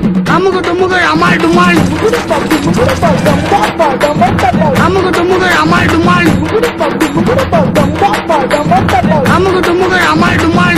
அமுகு டுமுகு அமால் டுமால் அமுகு டுமுகு அமால் டுமால் அமுகு டுமுகு அமால் டுமால்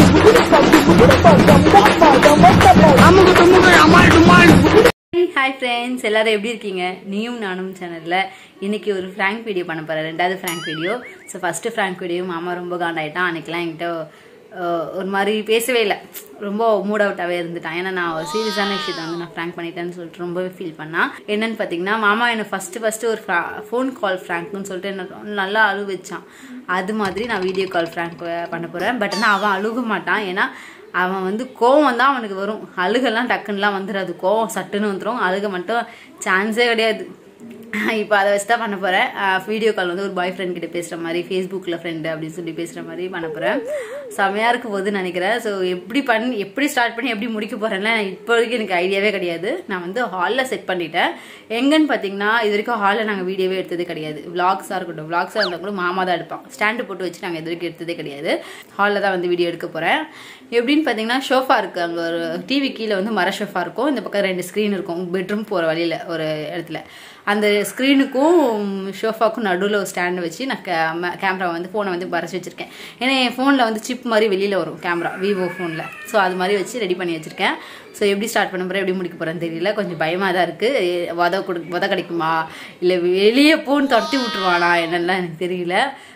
அமுகு டுமுகு அமால் டுமால் ஹாய் ஃப்ரெண்ட்ஸ் எல்லாரும் எப்படி இருக்கீங்க நீயும் நானும் சேனலில் இன்னைக்கு ஒரு ஃப்ராங்க் வீடியோ பண்ண போகிறேன் ரெண்டாவது prank video so first prank video மாமா ரொம்ப காண்டாயிட்டான் அன்றைக்கெலாம் என்கிட்ட அஹ், ஒரு மாதிரி பேசவே இல்லை ரொம்ப மூட் அவுட்டாகவே இருந்துட்டான் ஏன்னா நான் ஒரு சீரியஸான விஷயத்தை வந்து நான் ஃப்ராங்க் பண்ணிட்டேன்னு சொல்லிட்டு ரொம்பவே ஃபீல் பண்ணான் என்னன்னு பார்த்தீங்கன்னா மாமா என்னை ஃபஸ்ட்டு ஃபஸ்ட்டு ஒரு ஃபோன் கால் ஃப்ராங்க்னு சொல்லிட்டு என்ன நல்லா அழுவ வச்சான் அது மாதிரி நான் வீடியோ கால் ஃப்ராங்க் பண்ண போகிறேன் பட் ஆனால் அவன் அழுக மாட்டான் ஏன்னா அவன் வந்து கோவம் தான் அவனுக்கு வரும் அழுகெல்லாம் டக்குன்னுலாம் வந்துடாது கோவம் சட்டுன்னு வந்துடும் அழுக மட்டும் சான்ஸே கிடையாது இப்போ அதை வச்சு தான் பண்ண போகிறேன் வீடியோ கால் வந்து ஒரு பாய் ஃப்ரெண்ட் கிட்ட பேசுகிற மாதிரி ஃபேஸ்புக்கில் ஃப்ரெண்டு அப்படின்னு சொல்லி பேசுகிற மாதிரி பண்ண போகிறேன் செமையாக இருக்க போகுதுன்னு நினைக்கிறேன் ஸோ எப்படி பண்ணி எப்படி ஸ்டார்ட் பண்ணி எப்படி முடிக்க போகிறேன்னா இப்போ வரைக்கும் எனக்கு ஐடியாவே கிடையாது நான் வந்து ஹாலில் செட் பண்ணிட்டேன் எங்கன்னு பார்த்தீங்கன்னா இது வரைக்கும் ஹாலில் நாங்கள் வீடியோவே எடுத்ததே கிடையாது விளாக்ஸாக இருக்கட்டும் விளாக்ஸாக இருந்தால் கூட மாமா தான் எடுப்பான் ஸ்டாண்டு போட்டு வச்சு நாங்கள் இது வரைக்கும் எடுத்ததே கிடையாது ஹாலில் தான் வந்து வீடியோ எடுக்க போகிறேன் எப்படின்னு பார்த்தீங்கன்னா ஷோஃபா இருக்குது அங்கே ஒரு டிவி கீழே வந்து மர ஷோஃபா இருக்கும் இந்த பக்கம் ரெண்டு ஸ்க்ரீன் இருக்கும் பெட்ரூம் போகிற வழியில் ஒரு இடத்துல அந்த ஸ்க்ரீனுக்கும் ஷோஃபாக்கும் நடுவில் ஒரு ஸ்டாண்டு வச்சு நான் கேமரா வந்து ஃபோனை வந்து மறைச்சி வச்சுருக்கேன் ஏன்னா என் ஃபோனில் வந்து சிப் மாதிரி வெளியில் வரும் கேமரா விவோ ஃபோனில் ஸோ அது மாதிரி வச்சு ரெடி பண்ணி வச்சுருக்கேன் ஸோ எப்படி ஸ்டார்ட் பண்ண போகிறேன் எப்படி முடிக்க போகிறேன்னு தெரியல கொஞ்சம் பயமாக தான் இருக்குது உத கொடு உத கிடைக்குமா இல்லை வெளியே போன்னு துரத்தி விட்ருவானா என்னெல்லாம் எனக்கு தெரியல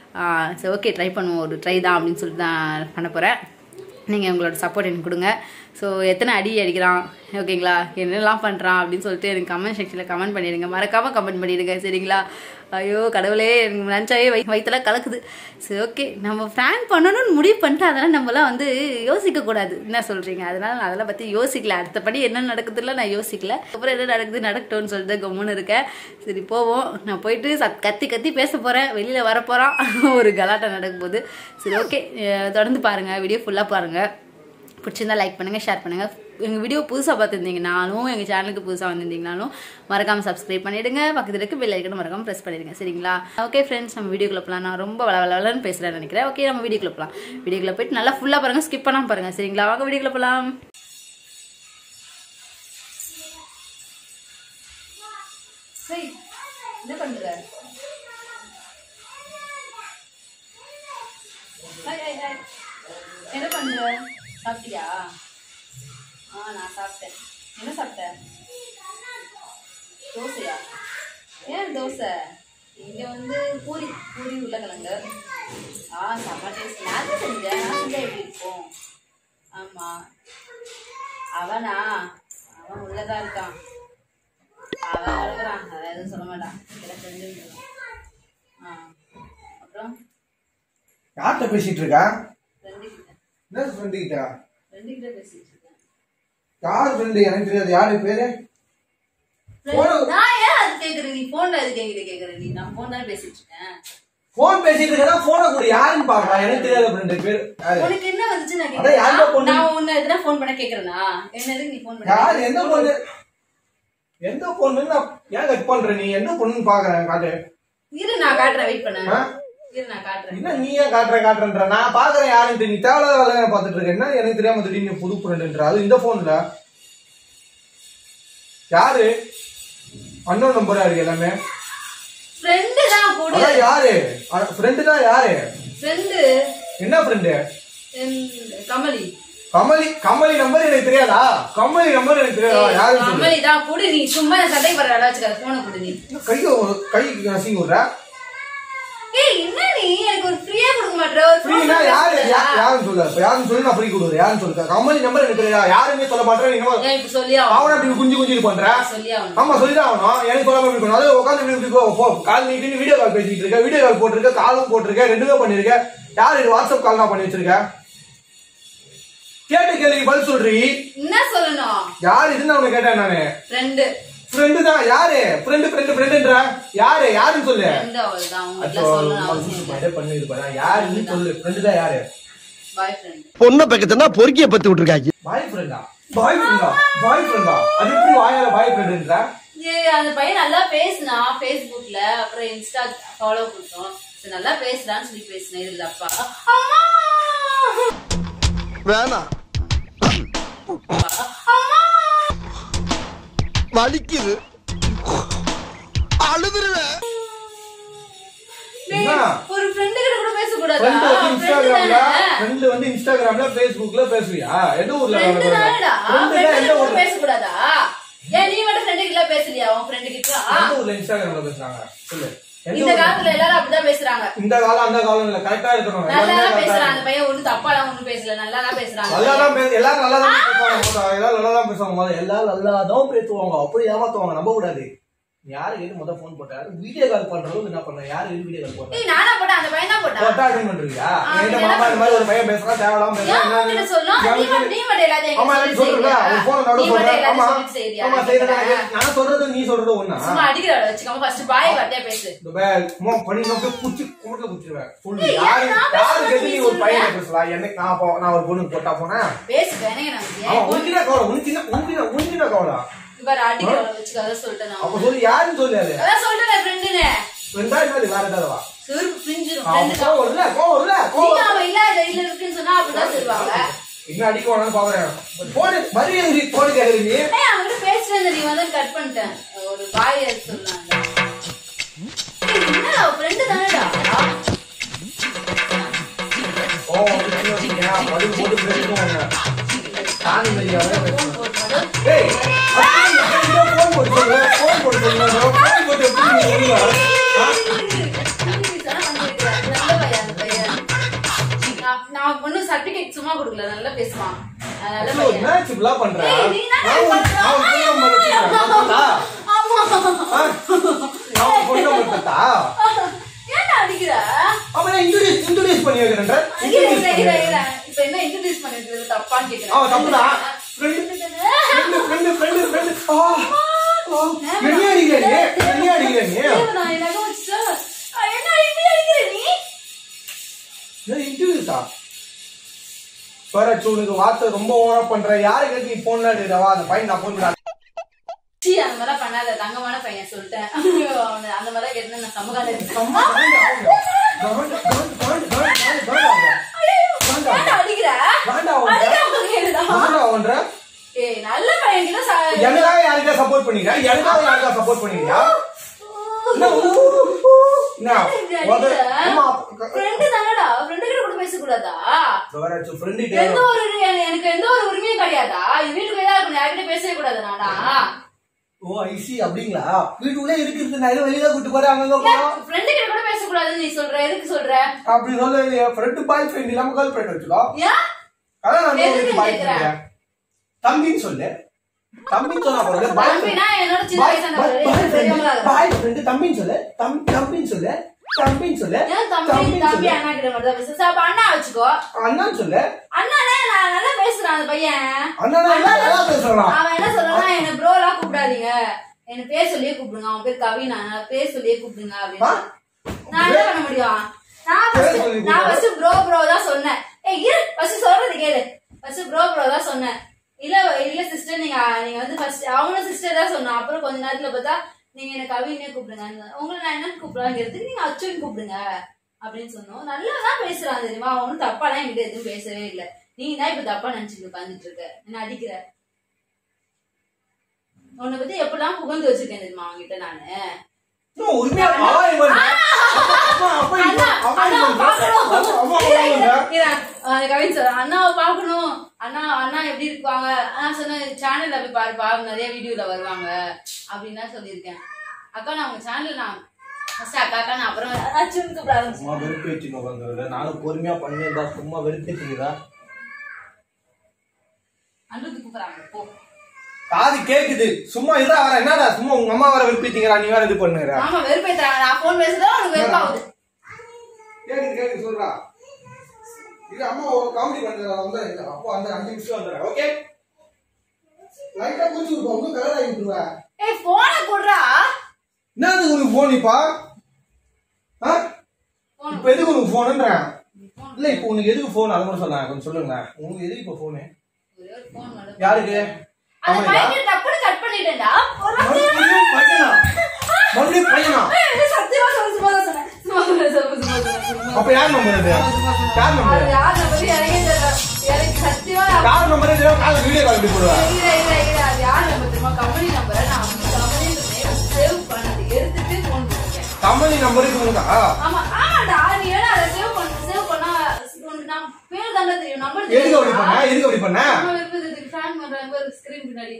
ஸோ ஓகே ட்ரை பண்ணுவோம் ஒரு ட்ரை தான் அப்படின்னு சொல்லிட்டு தான் பண்ண போகிறேன் நீங்கள் உங்களோட சப்போர்ட் எனக்கு கொடுங்க ஸோ எத்தனை அடி அடிக்கிறான் ஓகேங்களா என்னெல்லாம் பண்ணுறான் அப்படின்னு சொல்லிட்டு எனக்கு கமெண்ட் செக்ஷனில் கமெண்ட் பண்ணிடுங்க மறக்காமல் கமெண்ட் பண்ணிடுங்க சரிங்களா ஐயோ கடவுளே எனக்கு நினச்சாவே வை வயிற்றுலாம் கலக்குது சரி ஓகே நம்ம ஃப்ராங்க் பண்ணணும்னு முடிவு பண்ணிட்டு அதெல்லாம் நம்மலாம் வந்து யோசிக்கக்கூடாது என்ன சொல்கிறீங்க அதனால நான் அதெல்லாம் பற்றி யோசிக்கல அடுத்தபடி என்ன நடக்குதுல நான் யோசிக்கல அப்புறம் என்ன நடக்குது நடக்கட்டும்னு சொல்லிட்டு கம்முன்னு இருக்கேன் சரி போவோம் நான் போயிட்டு சத் கத்தி கத்தி பேச போகிறேன் வெளியில் வர போகிறான் ஒரு கலாட்டம் நடக்க போகுது சரி ஓகே தொடர்ந்து பாருங்கள் வீடியோ ஃபுல்லாக பாருங்கள் பிடிச்சிருந்தா லைக் பண்ணுங்கள் ஷேர் பண்ணுங்கள் எங்கள் வீடியோ புதுசாக பார்த்துருந்தீங்கனாலும் எங்கள் சேனலுக்கு புதுசாக வந்திருந்தீங்கனாலும் மறக்காமல் சப்ஸ்கிரைப் பண்ணிவிடுங்க பக்கத்தில் இருக்க பெல் ஐக்கனும் மறக்காமல் ப்ரெஸ் பண்ணிடுங்க சரிங்களா ஓகே ஃப்ரெண்ட்ஸ் நம்ம வீடியோக்குள்ள போகலாம் நான் ரொம்ப வள வளன்னு பேசுகிறேன்னு நினைக்கிறேன் ஓகே நம்ம வீடியோக்குள்ள போகலாம் வீடியோக்குள்ள போயிட்டு நல்லா ஃபுல்லாக பாருங்கள் ஸ்கிப் பண்ணாமல் பாருங்கள் சரிங்களா வாங்க வீடியோக்குள்ள போகலாம் சரி என்ன பண்ணுற என்ன பண்ணுற சாப்பிட்டியா ஆ நான் சாப்பிட்டேன் என்ன சாப்பிட்ட தோசையா ஏன் தோசை இங்க வந்து பூரி பூரி உருளைக்கிழங்கு ஆ செம்ம டேஸ்ட் நான் தான் செஞ்சேன் நான் செஞ்சா எப்படி இருக்கும் ஆமா அவனா அவன் உள்ளதா இருக்கான் அவன் அழுகுறான் அதை எதுவும் சொல்ல மாட்டான் இதில் செஞ்சு ஆ அப்புறம் யார்கிட்ட பேசிட்டு இருக்கா ஃப்ரெண்டு கிட்ட என்ன ஃப்ரெண்டு கிட்ட ஃப்ரெண்டு கிட்ட பேசிட்டு இருக்கேன் யார் ஃப்ரெண்டு எனக்கு தெரியாது யாரு பேரு Friend- நான் ஏன் அது கேக்குற நீ போன்ல எதுக்கு என்கிட்ட கேக்குற நீ நான் போன் தான் பேசிட்டு இருக்கேன் போன் பேசிட்டு இருக்கா போனை கூட யாருன்னு பாக்கலாம் எனக்கு தெரியாத ஃப்ரெண்டு பேரு யாரு உனக்கு என்ன வந்துச்சு நான் அதான் யாருக்கோ கேக்குறேன் பொண்ணு. நான் உன்னை எதுனா போன் பண்ண கேக்குறேனா என்ன எதுக்கு நீ போன் பண்ண யாரு எந்த பொண்ணு எந்த பொண்ணுன்னு நான் ஏன் கட் பண்ற நீ எந்த பொண்ணுன்னு பாக்குறேன் காட்டு இரு நான் காட்டுறேன் வெயிட் பண்ணு ஆ? இரு நான் காட்டுறேன் என்ன நீ ஏன் காட்டுற காட்டுறன்ற நான் பாக்குறேன் யாருன்ட்டு நீ தேவையில்லாத வேலையை பார்த்துட்டு இருக்க என்ன எனக்கு தெரியாம திடீர்னு புது ஃப்ரெண்டுன்ற அது இந்த போன்ல யாரு அன்னோன் நம்பரா இருக்கு எல்லாமே ஃப்ரெண்டு தான் கூட அதான் யாரு ஃப்ரெண்டு தான் யாரு ஃப்ரெண்டு என்ன ஃப்ரெண்டு கமலி கமலி கமலி நம்பர் எனக்கு தெரியாதா கமலி நம்பர் எனக்கு தெரியாதா யாருன்னு சொல்லு கமலி தான் குடு நீ சும்மா சண்டை போடுற வேலை வச்சுக்காத போனை குடு நீ கையை கை நசிங்க விடுற ஏய் என்ன நீ எனக்கு ஒரு ஃப்ரீயா கொடுக்க மாட்டற ஒரு phone ஃப்ரீனா பண்ணி யாரு பேசுறியா? யா- யாருன்னு சொல்லு இப்ப யாருன்னு சொல்லி நான் ஃப்ரீ கொடுக்குறேன் யாருன்னு சொல்லுங்க கமலி நம்பர் எனக்கு தெரியாதா யாருமே சொல்ல மாட்டேன் நீ என்னமோ ஏன் இப்ப சொல்லியா அவனை அப்படி குஞ்சு குஞ்சு இது பண்ற சொல்லியா ஆமா சொல்லிதான் ஆகணும் எனக்கு சொல்லாம எப்படி இருக்கணும் அது உட்காந்து இப்படி இப்படி போ, போ கால் நீட்டு வீடியோ கால் பேசிட்டு இருக்க வீடியோ கால் போட்டிருக்க காலும் போட்டிருக்க ரெண்டுமே பண்ணிருக்க யாரு இது வாட்ஸ்அப் கால் தான் பண்ணி வச்சிருக்க கேட்ட கேள்விக்கு பதில் சொல்றீ என்ன சொல்லணும் யாரு இதுன்னு நான் உனக்கு கேட்டேன் நானு ஃப்ரெண்டு ஃப்ரெண்டு தான் யாரு ஃப்ரெண்டு ஃப்ரெண்டு ஃப்ரெண்டுன்ற யாரு யாருன்னு சொல்லு ஃப்ரெண்டு அவள்தான் உங்ககிட்ட அச்சோ, சொல்லணும் அவசியம் இல்லை இதே பண்ணி இது பண்ண யாருன்னு சொல்லு ஃப்ரெண்டு தான் யாரு பாய் ஃப்ரெண்ட் பொண்ணை பக்கத்துனா பொறுக்கிய பத்து விட்டுருக்காங்க பாய் ஃப்ரெண்டா பாய் ஃப்ரெண்டா பாய் ஃப்ரெண்டா அது எப்படி வாயால பாய் ஃப்ரெண்டுன்ற ஏய், அந்த பையன் நல்லா பேசினா Facebookல அப்புறம் இன்ஸ்டா ஃபாலோ கொடுத்தோம் சரி, நல்லா பேசுறான்னு சொல்லி பேசினேன் இதுல அப்பா அம்மா வேணாம் அம்மா வலிக்குது அழுதுருவேன் டேய், என்ன? ஒரு ஃப்ரெண்டு கிட்ட கூட பேசக்கூடாதா ஃப்ரெண்ட் வந்து ஃப்ரெண்டு இன்ஸ்டாகிராம்ல தானே ஃப்ரெண்ட் வந்து இன்ஸ்டாகிராம்ல ஃபேஸ்புக்ல பேசுவியா எந்த ஊர்ல ஃப்ரெண்டு தானடா ஃப்ரெண்ட் ஃப்ரெண்டு எந்த கிட்ட கூட ஊர்ல பேசக்கூடாதா ஏன் நீ மட்டும் ஃப்ரெண்டு கிட்ட பேசலையா உன் ஃப்ரெண்டு கிட்ட எந்த ஊர்ல இன்ஸ்டாகிராம்ல பேசுறாங்க சொல்லு எந்த இந்த ஊர்ல? காலத்துல எல்லாரும் அப்படிதான் பேசுறாங்க இந்த காலம் அந்த காலம் இல்ல கரெக்டா இருக்கணும் நல்லா எல்லாருமே தான் correct ஆ பேசுறான் இருக்கணும். அந்த பையன் ஒண்ணு தப்பாலாம் ஒண்ணும் பேசல நல்லா தான் பேசுறாங்க நல்லா தான் பேச எல்லாரும் நல்லா தான் பேசுவாங்க முதல்ல. எல்லாரும் நல்லா தான் பேசுவாங்க முதல்ல. எல்லாரும் நல்லா தான் பேசுவாங்க அப்படி ஏமாத்துவாங்க நம்ப கூடாது யாரு கேட்டு முதல் போன் போட்டாரு வீடியோ கால் பண்றவங்க என்ன பண்ண யாரு வீடியோ கால் போட்டா ஏய் நானா போட்டேன் அந்த பையன் தான் போட்டான் போட்டா அட்டன் பண்றியா ஆ, என்கிட்ட இதெல்லாம் மாமா இந்த மாதிரி ஒரு பையன் பேசுறான் தேவையில்லாம ஏன் பேசுறான் உன்கிட்ட சொல்லணும் நீ மட்டும் நீ மட்டும் எல்லாத்தையும் ஆமா என்கிட்ட எனக்கு சொல்றல சொல்லிட்டு உன் போன செய்றியா? நடு நீ மட்டும் சொல்றேன் ஆமா எல்லாத்தையும் சொல்லிட்டு செய்றியா? ஆமா செய்யறேன் நான் சொல்றது நீ சொல்றது ஒண்ணா சும்மா அடிக்கிற வச்சுக்காம ஃபர்ஸ்ட் பாய் வார்த்தையா பேசு இந்த பேல் சும்மா பண்ணி நான் போய் குச்சி கும்பிட்டு குச்சிருவேன் ஃபுல் ஏய், யாரு நான் யாரு பேசுறது கேட்டு நீ நீ ஒரு பையனை சொல்ற. பேசலாம் எனக்கு நான் போ நான் ஒரு பொண்ணுக்கு போட்டா போனேன் பேசு எனக்கு நமக்கு அவன் ஏன் உனக்கு என்ன கவலை உனக்கு என்ன உனக்கு என்ன உனக்கு என்ன கவலை இவர் அடிக்கிற வச்சுக்காத சொல்லிட்டேன் நான் அப்ப சொல்லி யாருன்னு சொல்லு அது அதான் சொல்லிட்டேன் ஃப்ரெண்டுன்னு ரெண்டா என்னது வேற ஏதாவது வா செருப்பு பிஞ்சிரும் அவன் ஃப்ரெண்டு கோவம் இல்ல கோவம் இல்ல நீங்க கோவம் அவன் இல்லாத இல்ல இருக்குன்னு சொன்னா அப்படிதான் சொல்லுவாங்க என்ன அடிக்க வேணாம்னு பாக்குறேன் போனு மரியாதை போனு கேக்குறீங்க ஏய் அவன்கிட்ட பேசுறது நீ வந்து கட் பண்ணிட்டேன் ஒரு பாய் சொன்னாங்க ஏய், என்ன ஃப்ரெண்டு தானடா ஓ பதில் போட்டு பேசுவோம் தானி மரியாதை ஃபோன் போட்டு மட்டும் ஏய் போன் போட்டு சொல்லுங்க போன் போட்டு சொல்லுங்க போன் போட்டு எப்படி நீங்க சொல்லுங்க ஆ? நல்ல பையன் அந்த பையன். நான் நான் ஒண்ணும் certificate சும்மா கொடுக்கல, நல்லா பேசுவான். அஹ் நல்ல ஐயோ, பையன். என்ன இப்படிலாம் பண்ற? ஏய், நீ தானே நான் உன்- பண்ற? நான் உன் பொண்ணை மறைச்சிட்டேன். நான் பண்ணா? ஆமா. ஆ? நான் உன் பொண்ணை மறைச்சிட்டா? ஏன்டா அடிக்கிற? அவன் என்ன introduce- introduce பண்ணி வைக்கிறேன்ற? இரு, introduce இரு, பண்ணி இரு, வைக்கிறேன். இரு. இப்ப என்ன introduce பண்ணிட்டு இருக்க தப்பான்னு கேக்குறேன். அவன் தப்புதான். friend, friend, friend, friend, friend. ஆ, ஆ. என்னைய அடிக்கிற நீ? என்னைய அடிக்கிற நீ? ஏய், நான் எனக்கு வச்சுட்டா. அஹ் என்ன இப்படி அடிக்கிற நீ? என்ன introduce ஆ? பாராச்சு, உனக்கு வார்த்தை ரொம்ப ஓவரா பண்ற யாரு கேட்டு நீ போன்ல எடுக்கிறவா அந்த பையன் நான் போன் விடாது சீ, அந்த மாதிரிலாம் பண்ணாத தங்கமான பையன் சொல்லிட்டேன் அவனை அந்த மாதிரிலாம் கேட்டு நான் சமகால அம்மா, வேண்டாம், வேண்டாம். வேண்டாம், வேண்டாம், வேண்டாம், வேண்டாம், வேண்டாம். ஏன்டா அடிக்கிற வேண்டாம் அவன்கிட்ட. அடிக்காம கேளுடா. வேண்டாம் அவன்ற. ஏய் நல்ல பையன் கிட்ட ச- எனக்காக யாருக்கா சப்போர்ட் பண்ணிக்கிறா எனக்காக யாருக்கா சப்போர்ட் பண்ணிக்கிறியா என்ன ஊ, ஊ, என்ன? இப்படி உத- அடிக்கிற? அம்மா, friend தானடா friend கிட்ட கூட பேசக்கூடாதா வேறாச்சு, friend கிட்ட எந்த ஒரு எ- எனக்கு எந்த ஒரு உரிமையும் கிடையாதா இது வீட்டுக்குள்ளே தான் இருக்கணும் யார்கிட்ட பேசவே கூடாது நானா ஓ ஐசி அப்படிங்களா வீட்டுக்குள்ளே இருக்கிறது நான் ஏதோ வெளியே கூட்டு போறேன் அங்கங்க போறோம் ஃப்ரெண்டு கிட்ட கூட பேசக்கூடாதுன்னு நீ சொல்ற எதுக்கு சொல்ற அப்படி சொல்ல ஃப்ரெண்டு பாய் ஃப்ரெண்ட் இல்லாம கேர்ள் ஃப்ரெண்ட் வச்சுக்கோ ஏன் அதான் நான் எதுக்கு பாய் கேக்குற? ஃப்ரெண்ட் தம்பின்னு சொல்லு தம்பின்னு சொன்னா போறது பாய் தம்பினா என்னோட சின்ன வயசானவர் எனக்கு பெரியவங்களா இருக்காங்க. பாய் ஃப்ரெண்ட் தம்பின்னு சொல்லு தம் தம்பின்னு சொல்லு தம்பின்னு சொல்லு ஏன் தம்பி தம்பின்னு தம்பி சொல்லு அண்ணா கிட்ட மட்டும் தான் பேச அப்ப அண்ணா வச்சுக்கோ அண்ணான்னு சொல்லு அண்ணானே நான் நல்லா பேசுறான் அந்த பையன் அண்ணா எல்லாம் நல்லா பேசுறான் அவன் என்ன சொல்றான்னா என்ன ப்ரோ எல்லாம் கூப்பிடாதீங்க என்ன பேர் சொல்லியே கூப்பிடுங்க அவன் பேர் கவினா நான் பேர் சொல்லியே கூப்பிடுங்க அப்படின்னு நான் என்ன பண்ண முடியும் நான் பேர் first- சொல்லி நான் கூப்பிடு. ஃபர்ஸ்ட் ப்ரோ ப்ரோ தான் சொன்னேன் ஏய் இரு ஃபர்ஸ்ட் சொல்றது கேளு ஃபர்ஸ்ட் ப்ரோ ப்ரோ தான் சொன்னேன் இல்ல இல்ல சிஸ்டர் நீங்க நீங்க வந்து ஃபர்ஸ்ட் அவனும் சிஸ்டர் தான் சொன்னான் அப்புறம் கொஞ்ச நேரத்துல பார்த்தா நீங்க என்ன கவினே கூப்பிடுங்க உங்களை நான் என்னன்னு கூப்பிடலாங்கிறதுக்கு நீங்க அச்சுன்னு கூப்பிடுங்க அப்படின்னு சொன்னோம் நல்லா தான் பேசுறான் தெரியுமா அவன் ஒன்றும் தப்பாலாம் என்கிட்ட எதுவும் பேசவே இல்லை நீ தான் இப்ப தப்பா நினைச்சுட்டு உட்காந்துட்டு இருக்க என்ன அடிக்கிற உன்னை பத்தி எப்படிலாம் புகழ்ந்து வச்சிருக்கேன் தெரியுமா அவன்கிட்ட நானு இன்னும் உரிமையா அவாய் பண்ற. அம்மா, அப்பா இப்ப அண்ணா, அவாய் அண்ணாவை பண்ற. பார்க்கணும். அம்மா, அம்மா இரு, அவாய் இரு, பண்ற. இரு. அஹ் கவின் சார் அண்ணாவை பார்க்கணும் அண்ணா அண்ணா எப்படி இருப்பாங்க நான் சொன்னேன் சேனல்ல போய் பாருப்பா நிறைய வீடியோல வருவாங்க அப்படின்னு தான் சொல்லியிருக்கேன் அக்கா நான் உங்க சேனல்ல நான் ஃபர்ஸ்ட் அக்கா அக்கா நான் அப்புறம் அச்சுன்னு கூப்பிட ஆரம்பிச்சேன் சும்மா வெறுப்பேற்றிங்க உட்காந்து நானும் பொறுமையா பண்ணியிருந்தா சும்மா வெறுப்பேற்றிங்களா அண்ணுக்கு கூப்பிடுறாங்க போ காது கேக்குது சும்மா இதா வர என்னடா சும்மா உங்க அம்மா வர வெறுப்பேத்திங்கிறா நீ வேற இது பண்ணுகிற ஆமா வெறுப்பேத்துறாங்க நான் போன் பேசுறதா உனக்கு வெறுப்பாகுது கேக்குது கேக்குது சொல்றா இது அம்மா ஒரு காமெடி பண்றா வந்து அப்போ அந்த அஞ்சு நிமிஷம் வந்துடுறேன் ஓகே லைட்டா குடிச்சு விட்டு வந்து கலர் ஆகி விட்டுருவ ஏய் போன குடுறா என்னது உனக்கு போன் இப்பா ஆ? இப்ப எதுக்கு உனக்கு போனுன்றேன் இல்ல இப்போ உனக்கு எதுக்கு போன் அதை மட்டும் சொல்லுங்க கொஞ்சம் சொல்லுங்க உனக்கு எதுக்கு இப்போ போனு ஒரே ஒரு போன் மட்டும் யாருக்கு அந்த அவனுக்கா? பையன் டப்புனு கட் பண்ணிட்டேன்டா ஒரு மறுபடியும் பையனா மறுபடியும் பையனா ஏய், சத்தியமா சொல்ல சும்மா தான் சொன்னேன் சும்மா சொன்னேன், சும்மா சும்மா சொன்னேன், சும்மா அப்ப யார் நம்பர் இது யார் அது நம்பர் யார் நம்பர் எனக்கே தெரியல எனக்கு சத்தியமா யார் நம்பர் கால் வீடியோ கால் எப்படி போடுவா இல்ல இல்ல இல்ல அது யார் நம்பர் தெரியுமா கம்பெனி நம்பர் நான் நம்பர் இது உனக்கா ஆமா ஆமாடா நீ வேணா அதை சேவ் பண்ண சேவ் பண்ணா உனக்கு நான் பேர் தானே தெரியும் நம்பர் எதுக்கு அப்படி பண்ண எதுக்கு அப்படி பண்ண ஃபேன் பண்றாங்க ஸ்கிரீன் பின்னாடி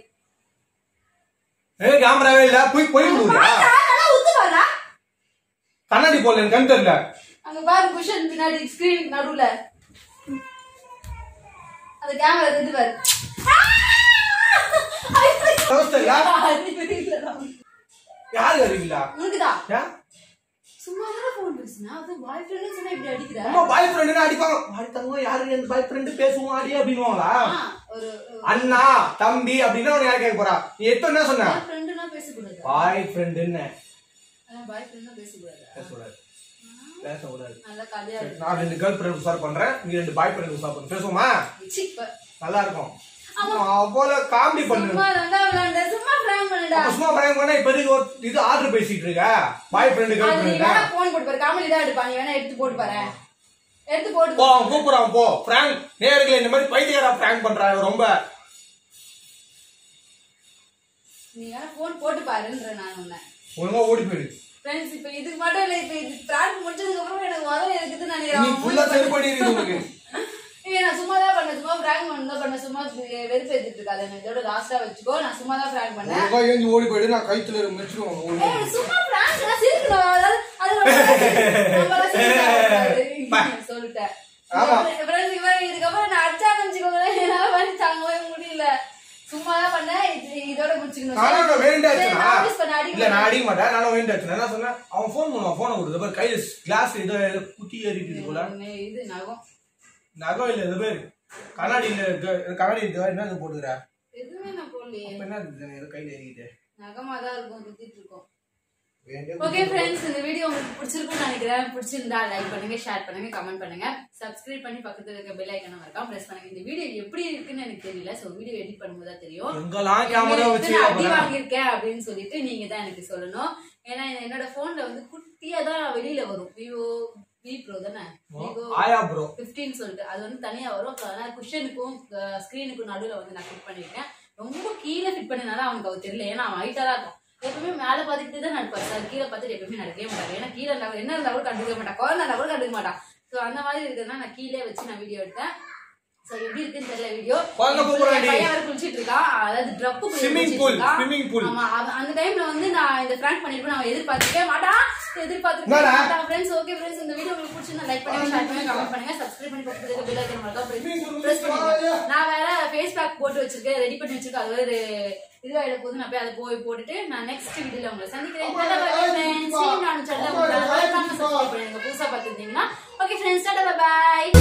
ஏ கேமராவே இல்ல போய் போய் விடுவியா பாத்தா, நல்லா உத்து பாரா கண்ணாடி போடல எனக்கு கண் தெரியல அங்க பாரு குஷன் பின்னாடி ஸ்கிரீன் நடுவுல அந்த கேமரா தெரிஞ்சு பாரு அவஸ்தை இல்ல அது தெரியல யாரு அறிவிங்களா உனக்குதான் ஏன் சும்மா தானே போன் பேசுனா அது பாய் ஃப்ரெண்ட் சொன்னா இப்படி அடிக்கிற அம்மா பாய் ஃப்ரெண்டு அடிப்பாங்க அடுத்தவங்க யாரு எந்த பாய் ஃப்ரெண்டு பேசுவோம் அடி அப்படின்னுவாங்களா ஆ, ஒரு அண்ணா தம்பி அப்படின்னா உனக்கு யார் கேட்க போறா நீ எத்தனை என்ன சொன்ன பாய் ஃப்ரெண்ட்னா பேசக்கூடாது பாய் ஃப்ரெண்டுன்னு பாய் ஃப்ரெண்ட்னா பேசக்கூடாது பேசக்கூடாது பேசக்கூடாது நல்லா கதையா இருக்கு நான் ரெண்டு கேர்ள் ஃப்ரெண்ட் உசார் பண்றேன் நீ ரெண்டு பாய் ஃப்ரெண்ட் உசார் பண்ணு பேசுவோமா சி, இப்ப நல்லா இருக்கும் போல காமெடி பண்ணு சும்மா ரெண்டா விளையாண்ட சும்மா பிராங்க் பண்ணுடா அப்ப சும்மா பயம் பண்ணா இப்ப எதுக்கு ஒரு இது ஆர்டர் பேசிட்டு இருக்க பாய் ஃப்ரெண்டு கேர்ள் அது நீ ஃப்ரெண்ட் வேணா போன் போட்டு பாரு காமெடி தான் எடுப்பா நீ வேணா எடுத்து போட்டு பாரு எடுத்து போட்டு போ அவன் கூப்பிடுறான் போ பிராங்க் நேர்களை இந்த மாதிரி பைத்தியக்காரா பிராங்க் பண்றாங்க ரொம்ப நீ வேணா போன் போட்டு பாருன்ற நான் உன்னை ஒழுங்கா ஓடி போயிடு ஃப்ரெண்ட்ஸ் இப்ப இதுக்கு மட்டும் இல்ல இப்ப இது பிராங்க் முடிச்சதுக்கு அப்புறம் எனக்கு முதல்ல இருக்குதுன்னு நீ நினைக்கிறேன் ஃபுல்லா செல் பண்ணி இருக்குது உனக்கு ஏய், நான் சும்மா தான் பண்ணேன் சும்மா பிராங்க் பண்ண பண்ண சும்மா வெறுப்பு எடுத்துட்டு இருக்காது எனக்கு இதோட லாஸ்டா வச்சுக்கோ நான் சும்மா தான் பிராங்க் பண்ணேன் ஒழுங்கா ஏஞ்சி ஓடி போயிடு நான் கைத்துல மிச்சிடுவோம் ஒழுங்கா. ஏய், சும்மா prank நான் சிரிக்கணும். அதாவது, அது வந்து நம்மளால சிரிக்கக்கூடாது. சொல்லிட்டேன். ஆமா. friends, இவன் இதுக்கப்புறம் நான் அடிச்சாங்கன்னு வச்சுக்கோங்களேன், என்னால வலி தாங்கவே முடியல. சும்மா தான் பண்ணேன். இது- இதோட முடிச்சுக்கணும். நானும் அவனை வேணுண்டே சரி, அடிச்சேனா? நான் obvious பண்ண அடிக்க இல்ல நான் மாட்டேன். அடிக்க மாட்டேன் நானும் வேண்டி அடிச்சேன் என்ன சொன்னேன் அவன் ஃபோன் பண்ணுவான் போனை கொடுத்து பாரு கையில கிளாஸ் ஏதோ ஏதோ குத்தி ஏறிட்டு போல இது நகம். நகம் இல்ல இது பேர் கண்ணாடி இல்ல க- கண்ணாடி இருக்கு என்ன இது போட்டுக்கிற எதுவுமே நான் போடலையே. அப்ப என்ன இது ஏதோ கையில ஏறிக்கிட்டு நகமா தான் இருக்கும், குத்திட்டு இருக்கும். வேண்டிய ஓகே ஃப்ரெண்ட்ஸ் இந்த வீடியோ உங்களுக்கு பிடிச்சிருக்கும்னு நினைக்கிறேன் பிடிச்சிருந்தா லைக் பண்ணுங்க ஷேர் பண்ணுங்க கமெண்ட் பண்ணுங்க சப்ஸ்கிரைப் பண்ணி பக்கத்துல இருக்க பெல் ஐக்கனை மறக்காம பிரஸ் பண்ணுங்க இந்த வீடியோ எப்படி இருக்குன்னு எனக்கு தெரியல சோ வீடியோ எடிட் பண்ணும்போது தான் தெரியும் எங்கெல்லாம் கேமரா வச்சு நான் அடி வாங்கியிருக்கேன் அப்படின்னு சொல்லிட்டு நீங்க தான் எனக்கு சொல்லணும் ஏன்னா என்னோட போன்ல வந்து குட்டியா தான் வெளியில வரும் விவோ வி ப்ரோ தானே விவோ ஆயா ப்ரோ பிப்டீன் சொல்லிட்டு அது வந்து தனியா வரும் அதனால குஷனுக்கும் ஸ்கிரீனுக்கும் நடுவுல வந்து நான் ஃபிட் பண்ணிருக்கேன் ரொம்ப கீழே ஃபிட் பண்ணனால அவனுக்கு அவ தெரியல ஏன்னா அவன் ஹைட்டா தான் இருக்கும் எப்பவுமே மேல பார்த்துட்டு தான் நடப்பாரு சார் கீழே பார்த்துட்டு எப்பவுமே நடக்கவே மாட்டாரு ஏன்னா கீழே இருந்தா கூட- என்ன இருந்தா கூட கண்டுக்க மாட்டான் குழந்தை இருந்தா கூட கண்டுக்க மாட்டான் சோ அந்த மாதிரி இருக்கிறதுனால நான் கீழே வச்சு நான் வீடியோ எடுத்தேன் சோ எப்படி இருக்குன்னு தெரியல வீடியோ குழந்தை கூப்பிடுறாண்டி. பையன் வேற குளிச்சிட்டு இருக்கான் அதாவது ட்ரப்பு Swimming pool, swimming pool. ஆமா அவ- அந்த டைம்ல வந்து நான் இந்த பிராங்க் பண்ணிருப்பேன் அவன் எதிர்பார்த்துக்கவே மாட்டான் எதிர்பார்த்துக்கவே என்னடா? மாட்டான் ஃப்ரெண்ட்ஸ் ஓகே ஃப்ரெண்ட்ஸ் இந்த வீடியோ உங்களுக்கு பிடிச்சிருந்தா லைக் பண்ணுங்க ஷேர் பண்ணுங்க கமெண்ட் பண்ணுங்க சப்ஸ்கிரைப் பண்ணி பக்கத்துல இருக்க பெல் ஐக்கன் மறக்காம பிரஸ் பண்ணுங்க நான் வேற ஃபேஸ் பேக் போட்டு வச்சிருக்கேன் ரெடி பண்ணி வச்சிருக்கேன் அது ஒரு இதுவாயிட போது நான் போய் அதை போய் போட்டுட்டு நான் நெக்ஸ்ட் வீடியோல உங்களை சந்திக்கிறேன் டாடா பை ஃப்ரெண்ட்ஸ் நான் சேனல் மறக்காம சப்ஸ்கிரைப் பண்ணுங்க புதுசா பார்த்துருந்தீங்கன்னா ஓகே ஃப்ரெண்ட்ஸ் டாடா பை